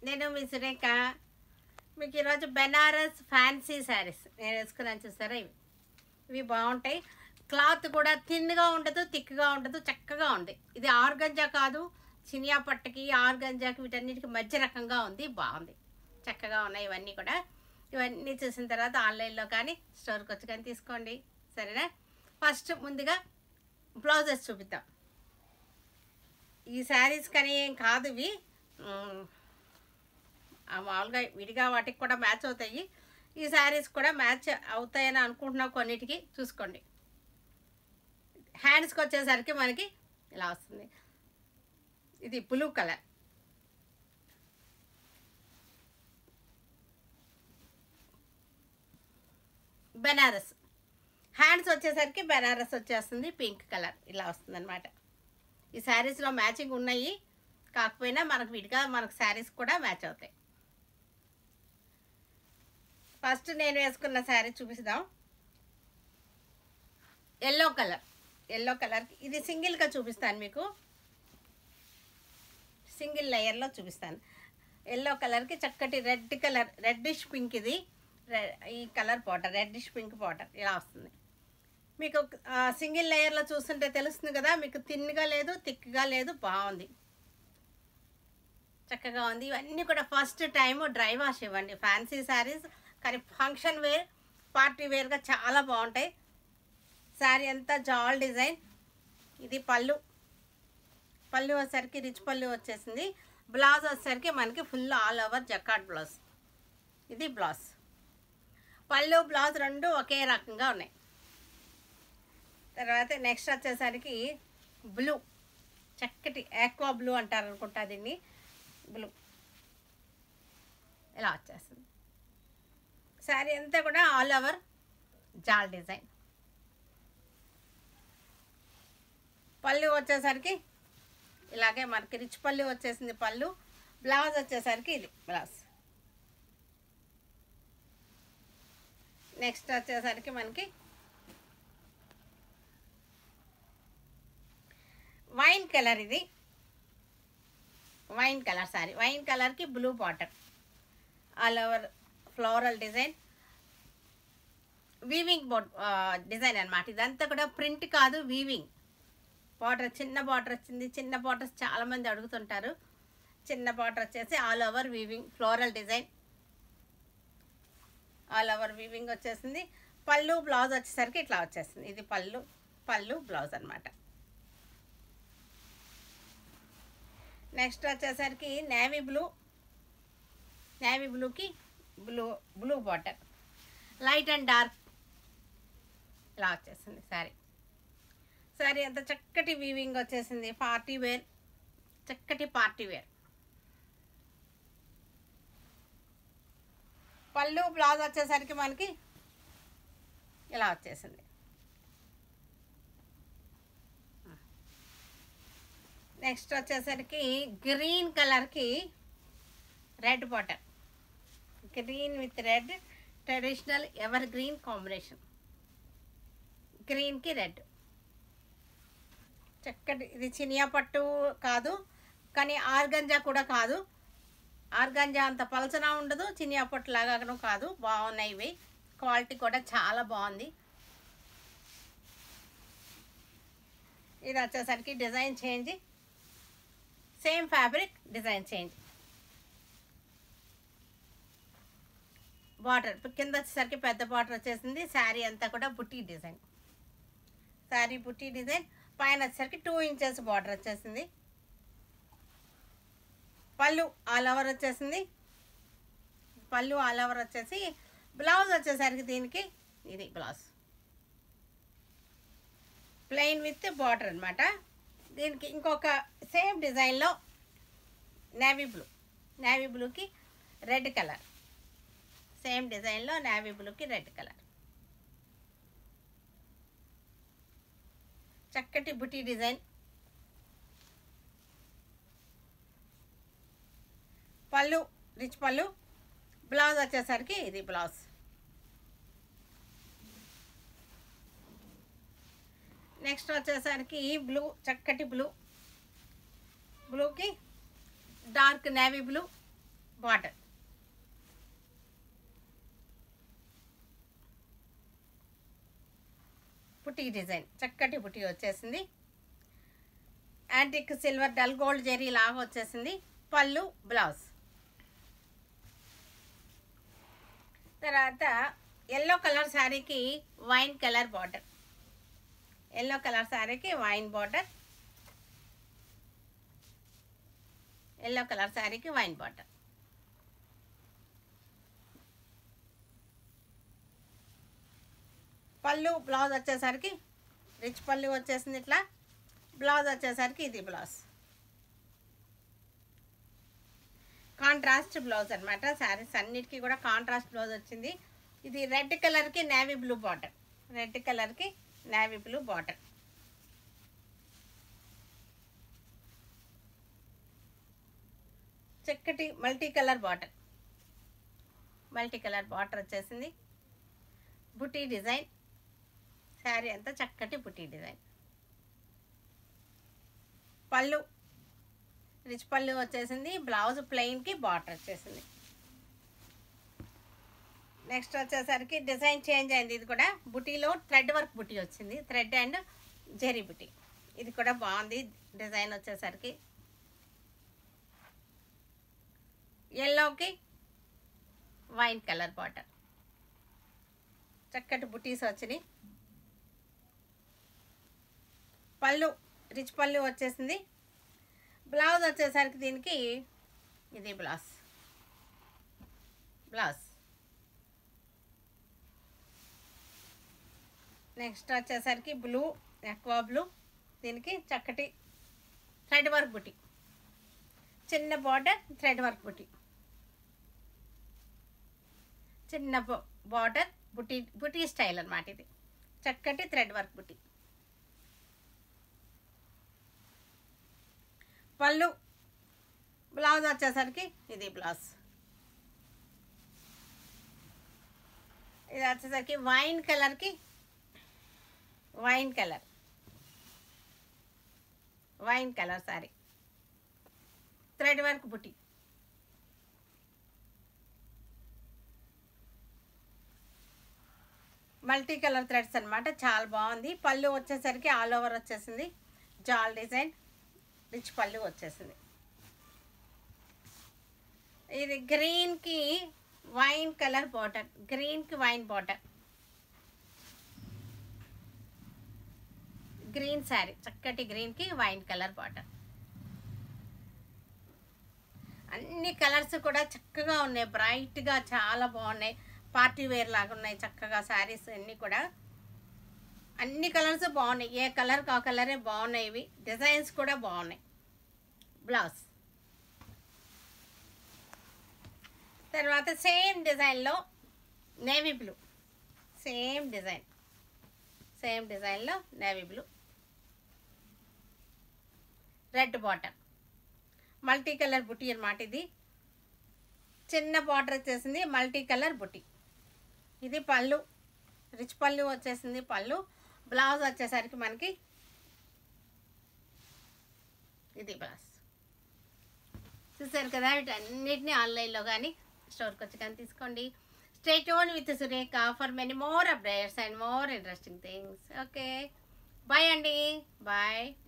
నేను మీ సురేఖ మీకు ఈరోజు బెనారస్ ఫ్యాన్సీ శారీస్ నేను వేసుకున్నాను చూసారా ఇవి ఇవి బాగుంటాయి క్లాత్ కూడా థిన్గా ఉండదు థిక్గా ఉండదు చక్కగా ఉంది ఇది ఆర్గంజా కాదు చినియా పట్టకి ఆర్గంజాకి వీటన్నిటికి మధ్య రకంగా ఉంది బాగుంది చక్కగా ఉన్నాయి ఇవన్నీ కూడా ఇవన్నీ చూసిన తర్వాత ఆన్లైన్లో కానీ స్టోర్కి వచ్చి కానీ తీసుకోండి సరేనా ఫస్ట్ ముందుగా బ్లౌజెస్ చూపిద్దాం ఈ శారీస్ కానీ ఏం కాదు ఇవి మ్, ఆ మామూలుగా విడిగా వాటికి కూడా మ్యాచ్ అవుతాయి ఈ శారీస్ కూడా మ్యాచ్ అవుతాయని అనుకుంటున్నాం కొన్నిటికి చూసుకోండి హ్యాండ్స్కి వచ్చేసరికి మనకి ఇలా వస్తుంది ఇది బ్లూ కలర్ బెనారస్ హ్యాండ్స్ వచ్చేసరికి బెనారస్ వచ్చేస్తుంది పింక్ కలర్ ఇలా వస్తుంది అనమాట ఈ శారీస్లో మ్యాచింగ్ ఉన్నాయి కాకపోయినా మనకు విడిగా మనకు శారీస్ కూడా మ్యాచ్ అవుతాయి ఫస్ట్ నేను వేసుకున్న శారీ చూపిస్తాం ఎల్లో కలర్ ఎల్లో కలర్ ఇది సింగిల్గా చూపిస్తాను మీకు సింగిల్ లేయర్లో చూపిస్తాను ఎల్లో కలర్కి చక్కటి రెడ్ కలర్ రెడ్డిష్ పింక్ ఇది రె- ఈ colour powder reddish pink powder ఇలా వస్తుంది మీకు ఆ, సింగిల్ లేయర్లో చూస్తుంటే తెలుస్తుంది కదా మీకు తిన్గా లేదు థిక్గా లేదు బాగుంది చక్కగా ఉంది ఇవన్నీ కూడా ఫస్ట్ టైం డ్రై వాష్ ఇవ్వండి ఫ్యాన్సీ శారీస్ కానీ ఫంక్షన్ వేర్ పార్టీ వేర్గా చాలా బాగుంటాయి శారీ అంతా జాల్ డిజైన్ ఇది పళ్ళు పళ్ళు వచ్చేసరికి రిచ్ పళ్ళు వచ్చేసింది బ్లౌజ్ వచ్చేసరికి మనకి ఫుల్ ఆల్ ఓవర్ జకాట్ బ్లౌజ్ ఇది బ్లౌజ్ పళ్ళు బ్లౌజ్ రెండు ఒకే రకంగా ఉన్నాయి తర్వాత నెక్స్ట్ వచ్చేసరికి బ్లూ చక్కటి ఆక్వా బ్లూ అంటారు అనుకుంటా దీన్ని బ్లూ ఇలా వచ్చేస్తుంది శారీ అంతా కూడా ఆల్ ఓవర్ జాల్ డిజైన్ పళ్ళు వచ్చేసరికి ఇలాగే మనకి రిచ్ పళ్ళు వచ్చేసింది పళ్ళు బ్లౌజ్ వచ్చేసరికి ఇది బ్లౌజ్ నెక్స్ట్ వచ్చేసరికి మనకి వైన్ కలర్ ఇది వైన్ కలర్ సారీ వైన్ కలర్కి blue border all over floral design weaving boat design అన్నమాట ఇదంతా కూడా ప్రింట్ కాదు వీవింగ్ బార్డర్ చిన్న బార్డర్ వచ్చింది చిన్న బార్డర్స్ చాలామంది అడుగుతుంటారు చిన్న బార్డర్ వచ్చేసి all over weaving floral design all over weaving వచ్చేసింది పళ్ళు బ్లౌజ్ వచ్చేసరికి ఇట్లా వచ్చేసింది ఇది పళ్ళు పళ్ళు బ్లౌజ్ అన్నమాట నెక్స్ట్ వచ్చేసరికి నేవీ బ్లూ నేవీ బ్లూకి blue blue border light and dark ఇలా వచ్చేసింది సారీ సారీ అంత చక్కటి వీవింగ్ వచ్చేసింది పార్టీ వేర్ చక్కటి పార్టీ వేర్ పళ్ళు బ్లౌజ్ వచ్చేసరికి మనకి ఇలా వచ్చేసింది నెక్స్ట్ వచ్చేసరికి గ్రీన్ కలర్కి red border green with red traditional ever green combination గ్రీన్కి రెడ్ చక్కటి ఇది చినియా పట్టు కాదు కానీ ఆర్గంజా కూడా కాదు ఆర్గంజా అంత పలచన ఉండదు చినియా పట్టు లాగాను కాదు బాగున్నాయి ఇవి క్వాలిటీ కూడా చాలా బాగుంది ఇది వచ్చేసరికి design change same fabric design change border కింద వచ్చేసరికి పెద్ద బార్డర్ వచ్చేసింది శారీ అంతా కూడా బుట్టి డిజైన్ శారీ బుట్టి డిజైన్ పైన వచ్చేసరికి టూ ఇంచెస్ బార్డర్ వచ్చేసింది పళ్ళు ఆల్ ఓవర్ వచ్చేసింది పళ్ళు ఆల్ ఓవర్ వచ్చేసి బ్లౌజ్ వచ్చేసరికి దీనికి ఇది బ్లౌజ్ ప్లెయిన్ విత్ బార్డర్ అనమాట దీనికి ఇంకొక సేమ్ డిజైన్లో నేవీ బ్లూ నేవీ బ్లూకి రెడ్ కలర్ సేమ్ డిజైన్లో నేవీ బ్లూకి రెడ్ కలర్ చక్కటి బుటీ డిజైన్ పళ్ళు రిచ్ పళ్ళు బ్లౌజ్ వచ్చేసరికి ఇది బ్లౌజ్ నెక్స్ట్ వచ్చేసరికి బ్లూ చక్కటి బ్లూ బ్లూకి డార్క్ నేవీ బ్లూ బార్డర్ పుట్టి డిజైన్ చక్కటి పుట్టి వచ్చేసింది antique silver dull gold zari లాగా వచ్చేసింది పళ్ళు బ్లౌజ్ తర్వాత ఎల్లో కలర్ శారీకి wine colour border yellow colour శారీకి వైన్ బార్డర్ ఎల్లో కలర్ శారీకి వైన్ బార్డర్ పళ్ళు బ్లౌజ్ వచ్చేసరికి రిచ్ పళ్ళు వచ్చేసింది ఇట్లా బ్లౌజ్ వచ్చేసరికి ఇది బ్లౌజ్ కాంట్రాస్ట్ బ్లౌజ్ అనమాట శారీస్ అన్నిటికీ కూడా కాంట్రాస్ట్ బ్లౌజ్ వచ్చింది ఇది రెడ్ కలర్కి నేవీ బ్లూ బార్డర్ రెడ్ కలర్కి నేవీ బ్లూ బార్డర్ చక్కటి multi colour border multi colour border వచ్చేసింది బుటీ డిజైన్ శారీ అంతా చక్కటి బుటీ డిజైన్ పళ్ళు రిచ్ పళ్ళు వచ్చేసింది బ్లౌజ్ ప్లెయిన్కి బార్డర్ వచ్చేసింది నెక్స్ట్ వచ్చేసరికి డిజైన్ చేంజ్ అయింది ఇది కూడా బుటీలో థ్రెడ్ వర్క్ బుటీ వచ్చింది థ్రెడ్ అండ్ జెరీ బుటీ ఇది కూడా బాగుంది డిజైన్ వచ్చేసరికి ఎల్లోకి వైన్ కలర్ బార్డర్ చక్కటి బుటీస్ వచ్చినాయి పళ్ళు రిచ్ పళ్ళు వచ్చేసింది బ్లౌజ్ వచ్చేసరికి దీనికి ఇది బ్లౌజ్ బ్లౌజ్ నెక్స్ట్ వచ్చేసరికి బ్లూ ఎక్కువ బ్లూ దీనికి చక్కటి థ్రెడ్ వర్క్ బుట్టి చిన్న బార్డర్ థ్రెడ్ వర్క్ బుట్టి చిన్న బార్డర్ బుట్టి బుటీ స్టైల్ అన్నమాట ఇది చక్కటి థ్రెడ్ వర్క్ బుట్టి పళ్ళు బ్లౌజ్ వచ్చేసరికి ఇది బ్లౌజ్ ఇది వచ్చేసరికి వైన్ కలర్కి wine colour wine colour sari thread work బుట్టి మల్టీ కలర్ థ్రెడ్స్ అనమాట చాలా బాగుంది పళ్ళు వచ్చేసరికి ఆల్ ఓవర్ వచ్చేసింది జాల్ డిజైన్ రిచ్ పళ్ళు వచ్చేసింది ఇది గ్రీన్కి వైన్ కలర్ బార్డర్ గ్రీన్కి వైన్ బార్డర్ గ్రీన్ శారీ చక్కటి గ్రీన్కి వైన్ కలర్ బార్డర్ అన్ని కలర్స్ కూడా చక్కగా ఉన్నాయి బ్రైట్గా చాలా బాగున్నాయి పార్టీ వేర్ లాగా ఉన్నాయి చక్కగా శారీస్ అన్నీ కూడా అన్ని కలర్స్ బాగున్నాయి ఏ కలర్ ఆ కలరే బాగున్నాయి ఇవి డిజైన్స్ కూడా బాగున్నాయి బ్లౌజ్ తర్వాత సేమ్ డిజైన్లో navy blue same design same డిజైన్లో navy blue red bottom multi colour బుట్టి అనమాట ఇది చిన్న బార్డర్ వచ్చేసింది మల్టీ కలర్ బుట్టి ఇది పళ్ళు రిచ్ పళ్ళు వచ్చేసింది పళ్ళు బ్లౌజ్ వచ్చేసరికి మనకి ఇది బ్లౌజ్ చూసారు కదా వీటన్నిటిని ఆన్లైన్లో కానీ స్టోర్కి వచ్చి కానీ తీసుకోండి స్టేట్ ఓన్ with Surekha for many more updates and more interesting things okay bye అండి బాయ్